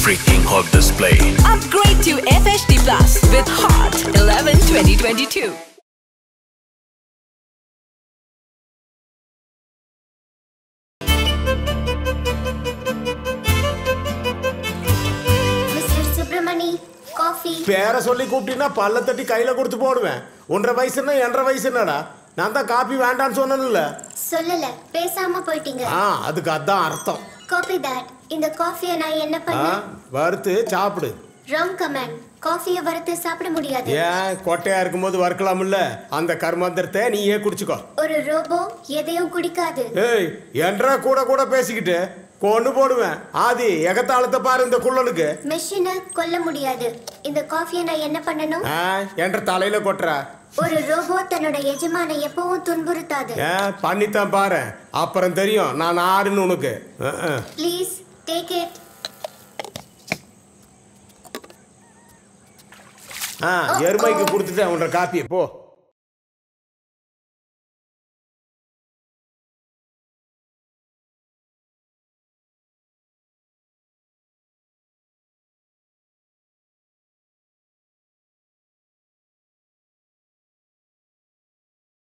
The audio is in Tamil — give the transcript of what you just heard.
freaking hot display. Upgrade to FHD Plus with Hot 11 2022. Mister Subramani coffee பேரை சொல்லி கூப்பிட்டீங்கன்னா பல்ல தட்டி கையில கொடுத்து போடுவேன் ஒன்றரை வயசுன்னா என்றரை வயசு என்னடா நான் தான் காப்பி வேண்டான்னு சொன்னேன்ல சொல்லல பேசாம போயிட்டீங்க ஆ அதுக்கு அதான் அர்த்தம் காபி தட் இந்த காஃபியை நான் என்ன ஆ பண்ண வறுத்து சாப்பிடு ராங் கமெண்ட் காஃபியை வறுத்து சாப்பிட முடியாது ஏன் கொட்டையா இருக்கும்போது வறுக்கலாம்ல அந்த கர்மாந்திரத்தை நீயே குடிச்சுக்கோ ஒரு ரோபோ எதையும் குடிக்காது ஏய் என்றா கூட கூட பேசிக்கிட்டு கொண்டு போடுவேன் ஆதி எகத்தாளத்தை பாரு இந்த குள்ளனுக்கு மெஷினை கொல்ல முடியாது இந்த காஃபியை நான் என்ன பண்ணணும் ஆ என்ற தலையில கொட்டுற ஒரு ரோபோ தன்னோட எஜமானை எப்பவும் துன்புறுத்தாது ஏன் பண்ணித்தான் பாரு அப்புறம் தெரியும் நான் ஆறுன்னு உனக்கு ah, ah. Please take it ஆ எருமைக்கு கொடுத்துட்டேன் உன்ற காப்பியை போ